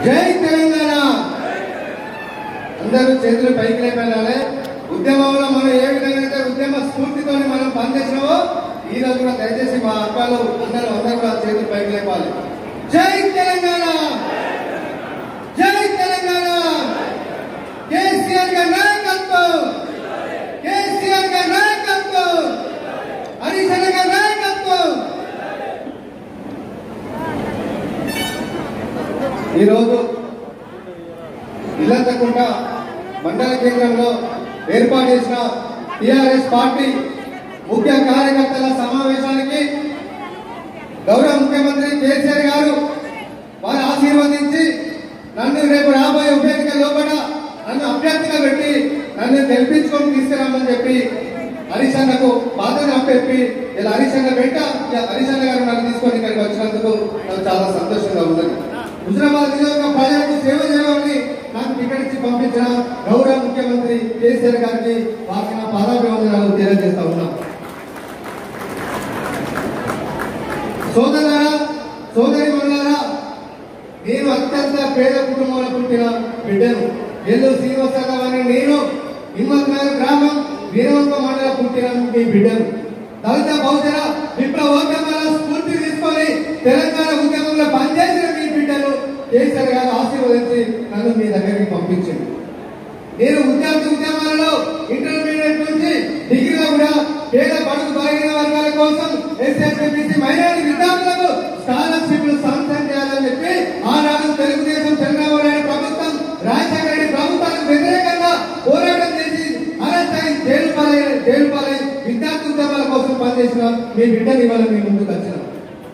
జై తెలంగాణ అందరూ చేతులు పైకి లేపాలి ఉద్యమంలో మనం ఏ విధంగా అయితే ఉద్యమ స్ఫూర్తితో మనం పనిచేసినామో ఈ రోజు కూడా దయచేసి మా అక్కలు అందరూ అందరూ కూడా చేతులు పైకి లేపాలి జై తెలంగాణ జై తెలంగాణ కేసీఆర్ గారి నాయకత్వం కేసీఆర్ గారి నాయకత్వం హరీష్ అన్న గారి నాయకత్వం ఈరోజు ఇల్లంతకుంట మండల కేంద్రంలో ఏర్పాటు చేసిన టిఆర్ఎస్ పార్టీ ముఖ్య కార్యకర్తల సమావేశానికి గౌరవ ముఖ్యమంత్రి కేసీఆర్ గారు వారు ఆశీర్వదించి నన్ను రేపు రాబోయే ఉప ఎన్నిక లోపల నన్ను అభ్యర్థిగా పెట్టి నన్ను గెలిపించుకొని తీసుకురామని చెప్పి హరీష్ అన్నకు బాధ్యత అప్పచెప్పి ఇలా హరీష్ అన్న వెంట ఇలా హరీష్ అన్న గారు నన్ను తీసుకొని ఇక్కడికి వచ్చినందుకు నాకు చాలా సంతోషంగా ఉన్నది హుజరాబాద్ నియోజక ప్రజలకు సేవ చేయమని నాకు టికెట్ ఇచ్చి పంపించిన గౌరవ ముఖ్యమంత్రి కేసీఆర్ గారికి వారికి నా పాదాభివందనాలు తెలియజేస్తా ఉన్నాం సోదరులారా సోదరి మనులారా నేను అత్యంత పేద కుటుంబంలో పుట్టిన బిడ్డను ఎల్లు శ్రీనివాసరావు అని నేను హిమ్మత్ నగర్ గ్రామం వీరవంత మండల పుట్టిన మీ బిడ్డను దళిత బహుజన విప్లవోద్యమాల స్ఫూర్తి తీసుకొని తెలంగాణ ఉద్యమంలో పనిచేసిన మీ బిడ్డను కేసీఆర్ గారు ఆశీర్వదించి నన్ను మీ దగ్గరికి పంపించింది నేను విద్యార్థి ఉద్యమాలలో ఇంటర్మీడియట్ నుంచి డిగ్రీలో కూడా పేద బడుగు బలహీన వర్గాల కోసం ఎస్ఎస్బిసి మైనారిటీ విద్యార్థులకు స్కాలర్షిప్లు శాంక్షన్ చేయాలని చెప్పి ఆనాడు తెలుగుదేశం చంద్రబాబు నాయుడు ప్రభుత్వం రాజశేఖర రెడ్డి ప్రభుత్వానికి వ్యతిరేకంగా పోరాటం చేసి అరెస్ట్ అయి జైలు పాలై జైలు పాలై విద్యార్థి ఉద్యమాల కోసం పనిచేసిన మీ బిడ్డని ఇవాళ మీ ముందుకు వచ్చినాం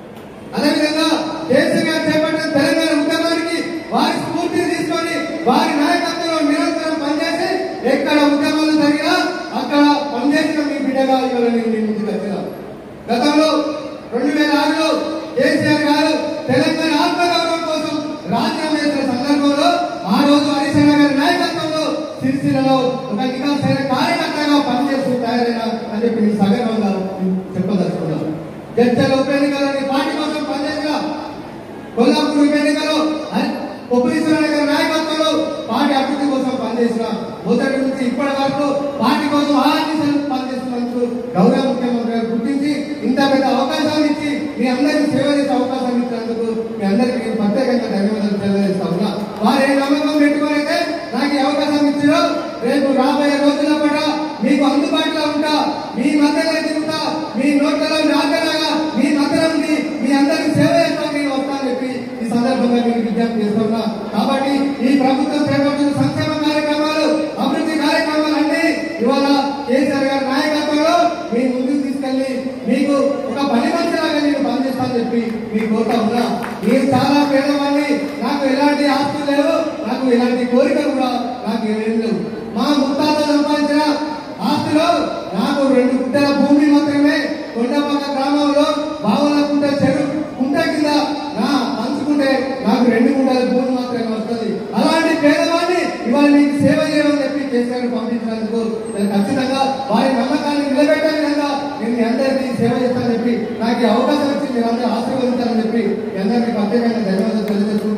అదేవిధంగా కేసీఆర్ గారు చేపట్టిన తెలంగాణ ఉద్యమానికి వారి స్ఫూర్తిని తీసుకొని వారి నాయకత్వంలో నిరంతరం పనిచేసి ఎక్కడ ఉద్యమాలు జరిగినా అక్కడ పనిచేసిన మీ బిడ్డగా ఇవాళ నేను మీ ముందుకు వచ్చిన గతంలో రెండు వేల ఆరులో కేసీఆర్ గారు తెలంగాణ ఆత్మగౌరవం కోసం రాజీనామా చేసిన సందర్భంలో ఆ రోజు హరిశంగ గారి నాయకత్వంలో సిరిసిల్లలో ఒక నికాసైన కార్యకర్తగా పనిచేస్తూ తయారైన అని చెప్పి నేను సగర్వంగా చెప్పదలుచుకున్నాను జడ్చల ఉప ఎన్నికలని పార్టీ కోసం పనిచేసిన కొల్లాపూర్ ఉప ఎన్నికలో కొబ్బరీశ్వర గారి నాయకత్వంలో పార్టీ అభివృద్ధి కోసం పనిచేసిన మొదటి నుంచి ఇప్పటి వరకు పార్టీ కోసం ఆర్టీసీ పనిచేస్తున్నందుకు గౌరవ ముఖ్యమంత్రి గారు గుర్తించి ఇంత పెద్ద అవకాశాన్ని ఇచ్చి మీ అందరికీ సేవ చేసే అవకాశం ఇచ్చినందుకు మీ అందరికీ నేను ప్రత్యేకంగా ధన్యవాదాలు తెలియజేస్తా ఉన్నా వారు ఏ నమ్మకం పెట్టుకోనైతే నాకు ఈ అవకాశం ఇచ్చారో రేపు రాబోయే రోజుల పాటు మీకు అందుబాటులో ఉంటా మీ మధ్యలో తిరుగుతా మీ నోట్లలో నాటలాగా మీ మధ్యలో ఉండి మీ అందరికీ సేవ చేస్తాను నేను వస్తానని చెప్పి ఈ సందర్భంగా నేను విజ్ఞప్తి చేస్తున్నా కాబట్టి ఈ ప్రభుత్వం చేపట్టిన సంక్షేమ కార్యక్రమాలు అభివృద్ధి కార్యక్రమాలు అన్ని ఇవాళ కేసీఆర్ గారి నాయకత్వంలో మీ ముందుకు తీసుకెళ్లి మీకు ఒక పని మనిషిలాగా నేను పనిచేస్తానని చెప్పి మీకు కోరుతా ఉన్నా నేను చాలా పేదవాడిని నాకు ఎలాంటి ఆస్తులు లేవు నాకు ఎలాంటి కోరికలు కూడా నాకు ఏమేం లేవు మా ముత్తాత సంపాదించిన ఆస్తిలో నాకు రెండు గుంటల భూమి మాత్రమే కొండపక్క గ్రామంలో బావుల కుంట చెరువు కుంట కింద నా పంచుకుంటే నాకు రెండు గుంటల భూమి మాత్రమే వస్తుంది అలాంటి పేదవాడిని ఇవాళ మీకు సేవ చేయమని చెప్పి కేసీఆర్ పంపించినందుకు నేను ఖచ్చితంగా వారి నమ్మకాన్ని నిలబెట్టే విధంగా నేను మీ అందరికీ సేవ చేస్తానని చెప్పి నాకు ఈ అవకాశం ఇచ్చి మీరు అందరూ ఆశీర్వదించాలని చెప్పి మీ అందరికీ ప్రత్యేకంగా ధన్యవాదాలు తెలియజేసుకుంటూ